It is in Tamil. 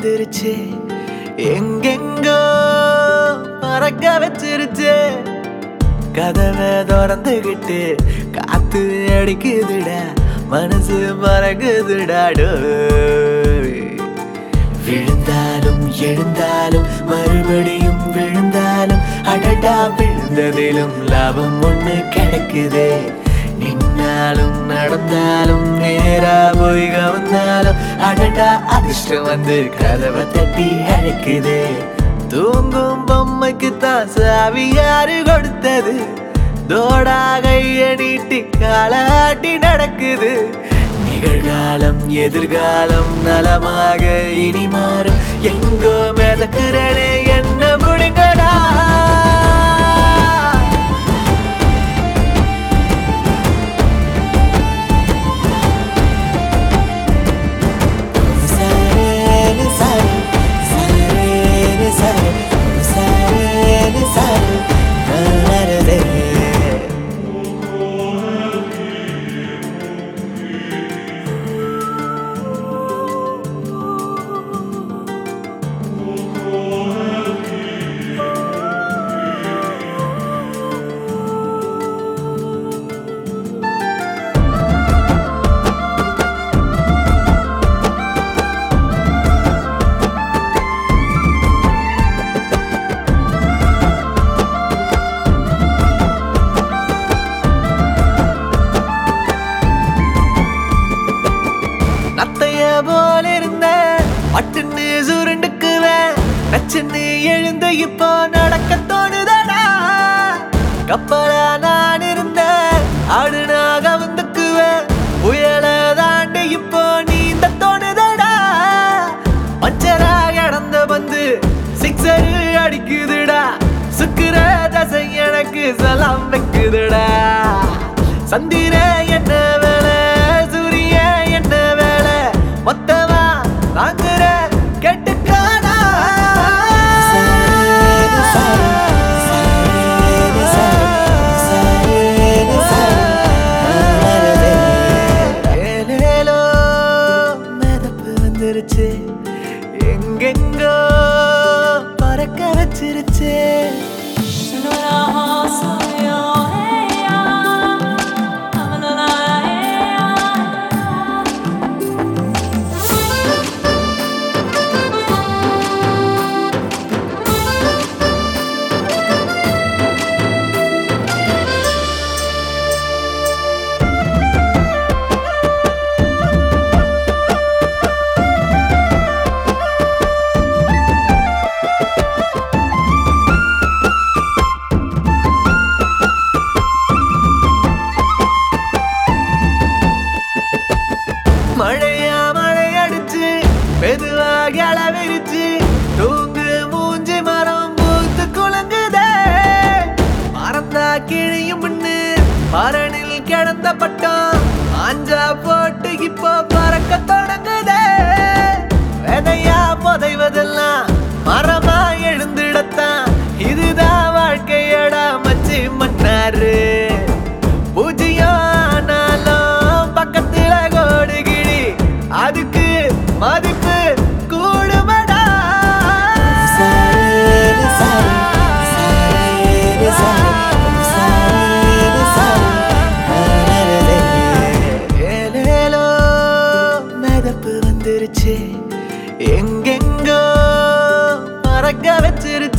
வந்துருச்சு எங்கெங்கோ மறக்க வச்சிருச்சு கதவை திறந்துகிட்டு காத்து அடிக்குதுடா மனசு மறக்குதுடாடோ விழுந்தாலும் எழுந்தாலும் மறுபடியும் விழுந்தாலும் அடடா விழுந்ததிலும் லாபம் ஒண்ணு கிடைக்குதே நின்னாலும் நடந்தாலும் நேரா போய் கவர்ந்தாலும் அடடா அதிர்ஷ்டம் வந்து கதவை தட்டி அழைக்குதே தூங்கும் பொம்மைக்கு தான் சாவி யாரு கொடுத்தது தோடா கைய நீட்டி காலாட்டி நடக்குது நிகழ்காலம் எதிர்காலம் நலமாக இனி மாறும் எங்கோ மிதக்கிறனே என்ன முடிங்கடா சரேனு சரே, சரேனு சரே, சரேனு சரே, நரரே. நத்தைய போல இருந்த பட்டுன்னு சுருண்டுக்குவேன் நச்சுன்னு எழுந்து இப்போ நடக்க தோணுதடா கப்பலா நான் இருந்த ஆடுனாக வந்துக்குவேன் புயல தாண்டி இப்போ நீந்த தோணுதடா பஞ்சரா கடந்த வந்து சிக்ஸர் அடிக்குதுடா சுக்குற தசை எனக்கு சலாம் வைக்குதுடா சந்திர என்ன வேலை சூரிய என்ன வேலை மொத்தமா வாங்குற கெட்டுக்கானா ஏலேலோ மிதப்பு வந்துருச்சு எங்கெங்கோ பறக்க வச்சிருச்சு மழையா மழை அடிச்சு மெதுவாக அளவிருச்சு தூங்கு மூஞ்சி மரம் பூத்து குலுங்குதே மறந்தா கிழியும் முன்னு பரணில் கிடந்த பட்டம் ஆஞ்சா போட்டு இப்போ பறக்க தொடங்குதே விதையா புதைவதெல்லாம் மரமா எழுந்திடத்தான் இதுதான் வாழ்க்கையடா மச்சி மன்னாரு பூஜ்ஜியம் ஆனாலும் பக்கத்துல கோடு கிளி அதுக்கு மதிப்பு கூடுமடா ஏலேலோ மிதப்பு வந்துருச்சு எங்கெங்கோ மறக்க வச்சிருச்சு